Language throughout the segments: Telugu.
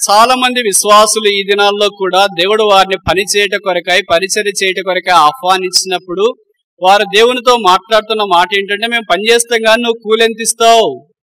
చాలా మంది విశ్వాసులు ఈ దినాల్లో కూడా దేవుడు వారిని పని చేయట కొరకై పరిచర్య చేయట కొరకై ఆహ్వానించినప్పుడు వారు దేవునితో మాట్లాడుతున్న మాట ఏంటంటే మేము పని చేస్తాం కానీ నువ్వు కూలెంత ఇస్తావు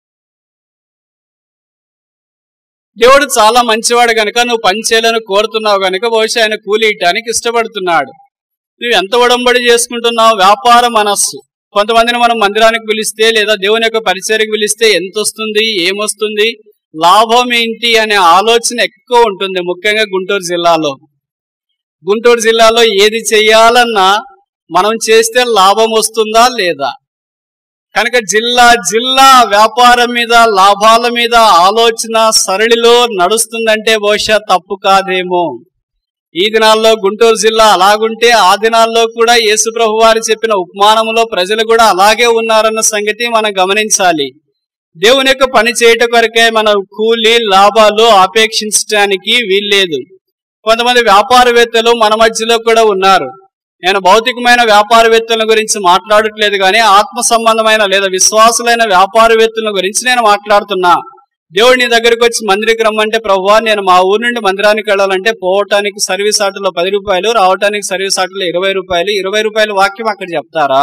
దేవుడు చాలా మంచివాడు గనుక నువ్వు పని చేయాలని కోరుతున్నావు గనుక బహుశా ఆయన కూలి ఇయటానికి ఇష్టపడుతున్నాడు నువ్వు ఎంత ఉడంబడి చేసుకుంటున్నావు వ్యాపార మనస్సు కొంతమందిని మనం మందిరానికి పిలిస్తే లేదా దేవుని యొక్క పరిచర్యకు పిలిస్తే ఎంత వస్తుంది ఏమొస్తుంది లాభం ఏంటి అనే ఆలోచన ఎక్కువ ఉంటుంది ముఖ్యంగా గుంటూరు జిల్లాలో గుంటూరు జిల్లాలో ఏది చెయ్యాలన్నా మనం చేస్తే లాభం వస్తుందా లేదా కనుక జిల్లా జిల్లా వ్యాపారం మీద లాభాల మీద ఆలోచన సరళిలో నడుస్తుందంటే బహుశా తప్పు కాదేమో ఈ దినాల్లో గుంటూరు జిల్లా అలాగుంటే ఆ దినాల్లో కూడా యేసుప్రభు వారు చెప్పిన ఉపమానములో ప్రజలు కూడా అలాగే ఉన్నారన్న సంగతి మనం గమనించాలి దేవుని యొక్క పని చేయట కొరకే మన కూలి లాభాలు ఆపేక్షించడానికి వీల్లేదు కొంతమంది వ్యాపారవేత్తలు మన మధ్యలో కూడా ఉన్నారు నేను భౌతికమైన వ్యాపారవేత్తల గురించి మాట్లాడట్లేదు కానీ ఆత్మ సంబంధమైన లేదా విశ్వాసులైన వ్యాపారవేత్తల గురించి నేను మాట్లాడుతున్నా దేవుడు నీ దగ్గరికి వచ్చి మందిరికి రమ్మంటే ప్రభువా నేను మా ఊరు నుండి మందిరానికి వెళ్ళాలంటే పోవటానికి సర్వీస్ ఆటోలో పది రూపాయలు రావటానికి సర్వీస్ ఆటోలో ఇరవై రూపాయలు ఇరవై రూపాయల వాక్యం అక్కడ చెప్తారా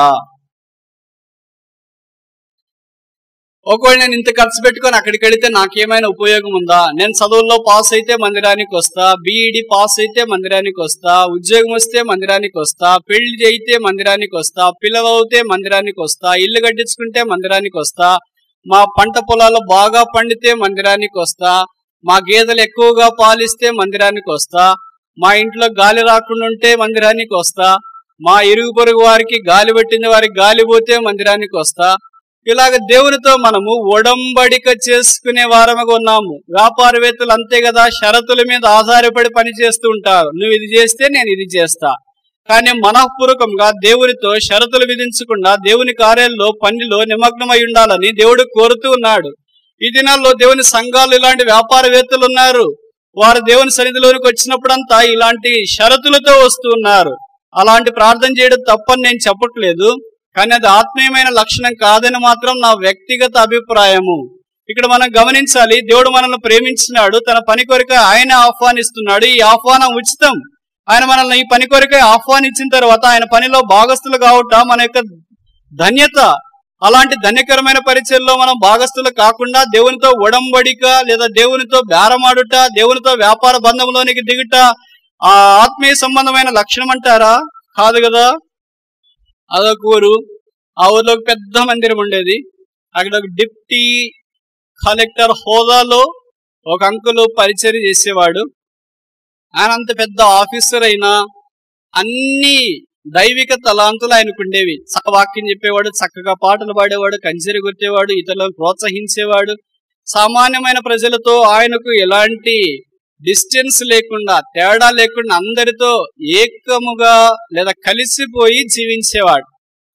ఒకవేళ నేను ఇంత ఖర్చు పెట్టుకొని అక్కడికి వెళితే నాకేమైనా ఉపయోగం ఉందా నేను చదువుల్లో పాస్ అయితే మందిరానికి వస్తా బీఈడి పాస్ అయితే మందిరానికి వస్తా ఉద్యోగం వస్తే మందిరానికి వస్తా పెళ్లి అయితే మందిరానికి వస్తా పిల్లలు అవుతే మందిరానికి వస్తా ఇల్లు కట్టించుకుంటే మందిరానికి వస్తా మా పంట పొలాలు బాగా పండితే మందిరానికి వస్తా మా గేదెలు ఎక్కువగా పాలిస్తే మందిరానికి వస్తా మా ఇంట్లో గాలి రాకుండా ఉంటే మందిరానికి వస్తా మా ఇరుగు పొరుగు వారికి గాలి పెట్టింది వారికి గాలి పోతే మందిరానికి వస్తా ఇలాగ దేవునితో మనము ఒడంబడిక చేసుకునే వారముగా ఉన్నాము వ్యాపారవేత్తలు అంతే కదా షరతుల మీద ఆధారపడి పని చేస్తూ ఉంటారు నువ్వు ఇది చేస్తే నేను ఇది చేస్తా కానీ మనఃపూర్వకంగా దేవునితో షరతులు విధించకుండా దేవుని కార్యాల్లో పనిలో నిమగ్నమై ఉండాలని దేవుడు కోరుతూ ఉన్నాడు ఈ దినాల్లో దేవుని సంఘాలు ఇలాంటి వ్యాపారవేత్తలు ఉన్నారు వారు దేవుని సన్నిధిలోనికి వచ్చినప్పుడంతా ఇలాంటి షరతులతో వస్తూ ఉన్నారు అలాంటి ప్రార్థన చేయడం తప్పని నేను చెప్పట్లేదు కానీ అది ఆత్మీయమైన లక్షణం కాదని మాత్రం నా వ్యక్తిగత అభిప్రాయము ఇక్కడ మనం గమనించాలి దేవుడు మనల్ని ప్రేమించినాడు తన పని కొరక ఆయన ఆహ్వానిస్తున్నాడు ఈ ఆహ్వానం ఉచితం ఆయన మనల్ని ఈ పని కొరకే ఆహ్వానించిన తర్వాత ఆయన పనిలో భాగస్థులు కావట మన యొక్క ధన్యత అలాంటి ధన్యకరమైన పరిచయంలో మనం భాగస్థులు కాకుండా దేవునితో ఒడంబడిక లేదా దేవునితో బేరమాడుట దేవునితో వ్యాపార బంధంలోనికి దిగుట ఆ ఆత్మీయ సంబంధమైన లక్షణం అంటారా కాదు కదా అదొక ఊరు ఆ ఊర్లో ఒక పెద్ద మందిరం ఉండేది అక్కడ ఒక డిప్టీ కలెక్టర్ హోదాలో ఒక అంకులు పరిచయం చేసేవాడు ఆయన అంత పెద్ద ఆఫీసర్ అయినా అన్ని దైవిక తలాంతులు ఆయనకు ఉండేవి చక్క వాక్యం చెప్పేవాడు చక్కగా పాటలు పాడేవాడు కంచెరి కొట్టేవాడు ఇతరులను ప్రోత్సహించేవాడు సామాన్యమైన ప్రజలతో ఆయనకు ఎలాంటి డిస్టెన్స్ లేకుండా తేడా లేకుండా అందరితో ఏకముగా లేదా కలిసిపోయి జీవించేవాడు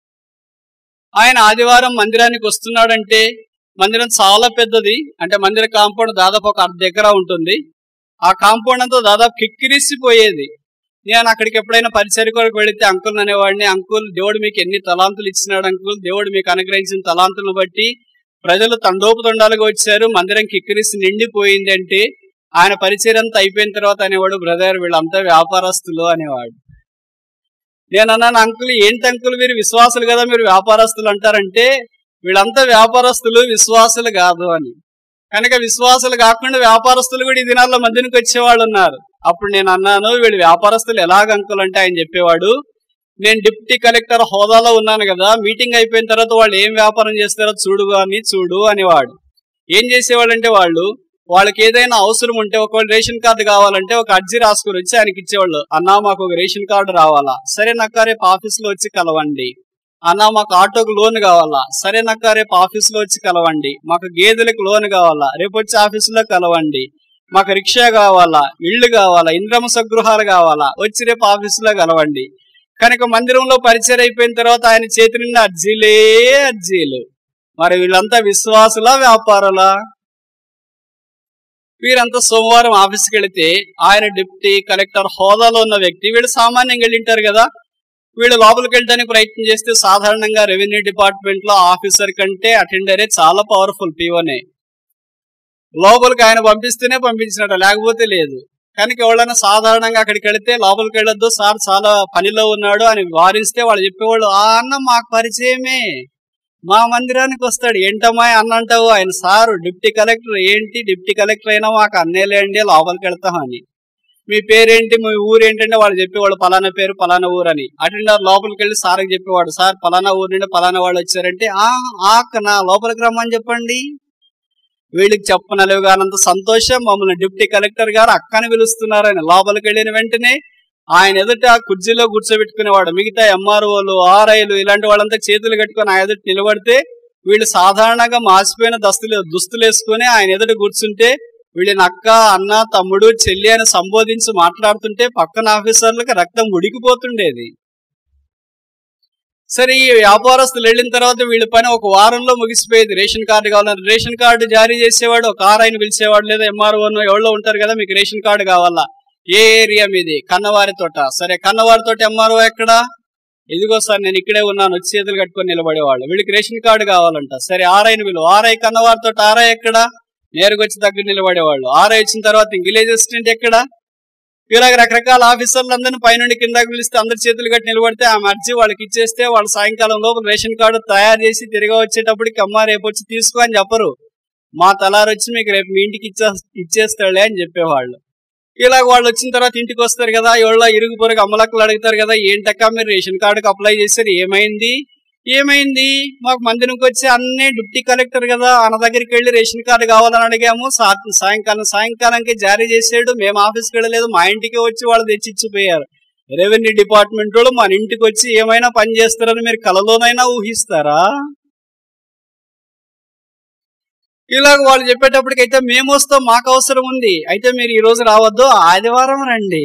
ఆయన ఆదివారం మందిరానికి వస్తున్నాడంటే మందిరం చాలా పెద్దది అంటే మందిర కాంపౌండ్ దాదాపు ఒక అర్ధ ఎకరా ఉంటుంది ఆ కాంపౌండ్ అంతా దాదాపు కిక్కిరిసిపోయేది నేను అక్కడికి ఎప్పుడైనా పరిచయ కొరకు వెళితే అంకుల్ అనేవాడిని అంకుల్ దేవుడు మీకు ఎన్ని తలాంతులు ఇచ్చినాడు అంకుల్ దేవుడు మీకు అనుగ్రహించిన తలాంతులను బట్టి ప్రజలు తండోపుతండాలుగా వచ్చారు మందిరం కిక్కిరిసి నిండిపోయింది అంటే ఆయన పరిచయం అంతా అయిపోయిన తర్వాత అనేవాడు బ్రదర్ వీళ్ళంతా వ్యాపారస్తులు అనేవాడు నేను అన్నాను అంకుల్ ఏంటి అంకుల్ మీరు విశ్వాసులు కదా మీరు వ్యాపారస్తులు అంటారంటే వీళ్ళంతా వ్యాపారస్తులు విశ్వాసులు కాదు అని కనుక విశ్వాసులు కాకుండా వ్యాపారస్తులు కూడా ఈ దినాల్లో మందినికి వచ్చేవాళ్ళు ఉన్నారు అప్పుడు నేను అన్నాను వీళ్ళు వ్యాపారస్తులు ఎలాగ అంకుల్ అంటే ఆయన చెప్పేవాడు నేను డిప్యూటీ కలెక్టర్ హోదాలో ఉన్నాను కదా మీటింగ్ అయిపోయిన తర్వాత వాళ్ళు ఏం వ్యాపారం చేస్తారో చూడు అని చూడు అనేవాడు ఏం చేసేవాళ్ళు అంటే వాళ్ళు వాళ్ళకి ఏదైనా అవసరం ఉంటే ఒకవేళ రేషన్ కార్డు కావాలంటే ఒక అర్జీ రాసుకుని వచ్చి ఆయనకి ఇచ్చేవాళ్ళు అన్నా మాకు ఒక రేషన్ కార్డు రావాలా సరే నక్క రేపు ఆఫీస్ లో వచ్చి కలవండి అన్నా మాకు ఆటోకు లోన్ కావాలా సరే నక్క రేపు ఆఫీస్ లో వచ్చి కలవండి మాకు గేదెలకు లోన్ కావాలా రేపు వచ్చి ఆఫీస్ లో కలవండి మాకు రిక్షా కావాలా ఇళ్ళు కావాలా ఇంద్రమ సగృహాలు కావాలా వచ్చి రేపు ఆఫీస్ లో కలవండి కనుక మందిరంలో పరిచయం అయిపోయిన తర్వాత ఆయన చేతి నిండా అర్జీలే అర్జీలు మరి వీళ్ళంతా విశ్వాసులా వ్యాపారులా వీరంతా సోమవారం ఆఫీస్కి వెళితే ఆయన డిప్యూటీ కలెక్టర్ హోదాలో ఉన్న వ్యక్తి వీళ్ళు సామాన్యంగా వెళ్ళింటారు కదా వీళ్ళు లోపలికి వెళ్ళడానికి ప్రయత్నం చేస్తే సాధారణంగా రెవెన్యూ డిపార్ట్మెంట్ లో ఆఫీసర్ కంటే అటెండరే చాలా పవర్ఫుల్ పీఓనే లోపలికి ఆయన పంపిస్తేనే పంపించినట్ట లేకపోతే లేదు కనుక ఎవరైనా సాధారణంగా అక్కడికి వెళితే లోపలికి వెళ్ళొద్దు సార్ చాలా పనిలో ఉన్నాడు అని వారిస్తే వాళ్ళు చెప్పేవాళ్ళు ఆ అన్న మాకు పరిచయమే మా మందిరానికి వస్తాడు ఏంటమ్మా అన్న అంటావు ఆయన సారు డిప్టీ కలెక్టర్ ఏంటి డిప్టీ కలెక్టర్ అయినా మాకు అన్నేలేండి లోపలికి వెళ్తామని మీ పేరేంటి మీ ఊరు ఏంటంటే వాళ్ళు చెప్పేవాళ్ళు పలానా పేరు పలానా ఊరు అని అటెండర్ లోపలికి వెళ్ళి సార్కి చెప్పేవాడు సార్ పలానా ఊరు నుండి పలానా వాళ్ళు వచ్చారంటే ఆ ఆకనా లోపలికి రమ్మని చెప్పండి వీళ్ళకి చెప్పనలేవుగానంత సంతోషం మమ్మల్ని డిప్టీ కలెక్టర్ గారు అక్కని పిలుస్తున్నారని లోపలికి వెళ్ళిన వెంటనే ఆయన ఎదుట ఆ కుర్చీలో కూర్చోబెట్టుకునేవాడు మిగతా ఎంఆర్ఓలు ఆర్ఐలు ఇలాంటి వాళ్ళంతా చేతులు కట్టుకొని ఆయన ఎదుట నిలబడితే వీళ్ళు సాధారణంగా మాసిపోయిన దస్తులు దుస్తులు వేసుకుని ఆయన ఎదుట కూర్చుంటే వీళ్ళని అక్క అన్న తమ్ముడు చెల్లి అని సంబోధించి మాట్లాడుతుంటే పక్కన ఆఫీసర్లకు రక్తం ఉడికిపోతుండేది సరే ఈ వ్యాపారస్తులు వెళ్ళిన తర్వాత వీళ్ళ పని ఒక వారంలో ముగిసిపోయేది రేషన్ కార్డు కావాలని రేషన్ కార్డు జారీ చేసేవాడు ఒక ఆర్ ఆయన పిలిచేవాడు లేదా ఎంఆర్ఓనో ఎవరో ఉంటారు కదా మీకు రేషన్ కార్డు కావాలా ఏ ఏరియా మీది కన్నవారి తోట సరే కన్నవారి తోట ఎంఆర్ఓ ఎక్కడ ఇదిగో సార్ నేను ఇక్కడే ఉన్నాను వచ్చి చేతులు కట్టుకొని నిలబడేవాళ్ళు వీళ్ళకి రేషన్ కార్డు కావాలంట సరే ఆర్ఐని వీళ్ళు ఆర్ఐ కన్నవారి తోట ఆర్ఐ ఎక్కడ నేరుగా వచ్చి దగ్గర నిలబడేవాళ్ళు ఆర్ఐ వచ్చిన తర్వాత విలేజ్ అసిస్టెంట్ ఎక్కడ ఇలాగ రకరకాల ఆఫీసర్లు అందరిని పైనుండి కిందకి పిలిస్తే అందరి చేతులు కట్టి నిలబడితే ఆ అర్జీ వాళ్ళకి ఇచ్చేస్తే వాళ్ళు సాయంకాలం లోపల రేషన్ కార్డు తయారు చేసి తిరిగి వచ్చేటప్పటికి అమ్మ రేపు వచ్చి తీసుకో అని చెప్పరు మా తలారు వచ్చి మీకు రేపు మీ ఇంటికి ఇచ్చే ఇచ్చేస్తాడులే అని చెప్పేవాళ్ళు ఇలాగ వాళ్ళు వచ్చిన తర్వాత ఇంటికి వస్తారు కదా ఎవరో ఇరుగు పొరుగు అమ్మలక్కలు అడుగుతారు కదా ఏంటక్క మీరు రేషన్ కార్డుకి అప్లై చేశారు ఏమైంది ఏమైంది మాకు మందిరంకి వచ్చి అన్నీ డిప్టీ కలెక్టర్ కదా అన్న దగ్గరికి వెళ్ళి రేషన్ కార్డు కావాలని అడిగాము సా- సాయంకాలం సాయంకాలానికి జారీ చేసాడు మేము ఆఫీస్కి వెళ్ళలేదు మా ఇంటికి వచ్చి వాళ్ళు తెచ్చిచ్చిపోయారు రెవెన్యూ డిపార్ట్మెంట్ వాళ్ళు మన ఇంటికి వచ్చి ఏమైనా పని చేస్తారని మీరు కలలోనైనా ఊహిస్తారా ఇలాగ వాళ్ళు చెప్పేటప్పటికైతే మేము వస్తాం మాకు అవసరం ఉంది అయితే మీరు ఈ రోజు రావద్దు ఆదివారం రండి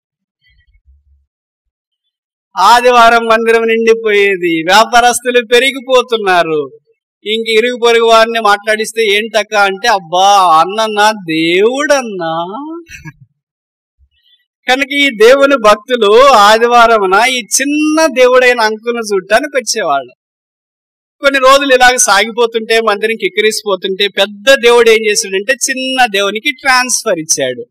ఆదివారం మందిరం నిండిపోయేది వ్యాపారస్తులు పెరిగిపోతున్నారు ఇంక ఇరుగు పొరుగు వారిని మాట్లాడిస్తే ఏంటక్క అంటే అబ్బా అన్నన్నా దేవుడన్నా కనుక ఈ దేవుని భక్తులు ఆదివారమున ఈ చిన్న దేవుడైన అంకును చూడటానికి వచ్చేవాళ్ళు కొన్ని రోజులు ఇలాగ సాగిపోతుంటే మందిరం కిక్కిరిసిపోతుంటే పెద్ద దేవుడు ఏం చేశాడంటే చిన్న దేవునికి ట్రాన్స్ఫర్ ఇచ్చాడు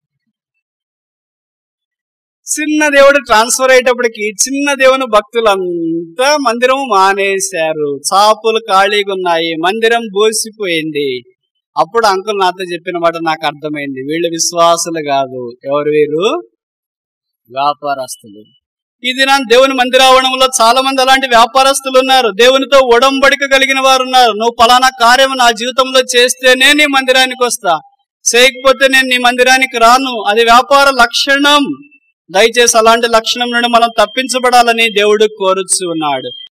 చిన్న దేవుడు ట్రాన్స్ఫర్ అయ్యేటప్పటికి చిన్న దేవుని భక్తులంతా మందిరం మానేశారు చాపులు ఖాళీగా ఉన్నాయి మందిరం బోసిపోయింది అప్పుడు అంకుల్ నాతో చెప్పిన మాట నాకు అర్థమైంది వీళ్ళు విశ్వాసులు కాదు ఎవరు వీరు వ్యాపారస్తులు ఇది నా దేవుని మందిరావణంలో చాలా మంది అలాంటి వ్యాపారస్తులు ఉన్నారు దేవునితో ఒడంబడిక కలిగిన వారు ఉన్నారు నువ్వు పలానా కార్యం నా జీవితంలో చేస్తేనే నీ మందిరానికి వస్తా చేయకపోతే నేను నీ మందిరానికి రాను అది వ్యాపార లక్షణం దయచేసి అలాంటి లక్షణం నుండి మనం తప్పించబడాలని దేవుడు కోరుచు ఉన్నాడు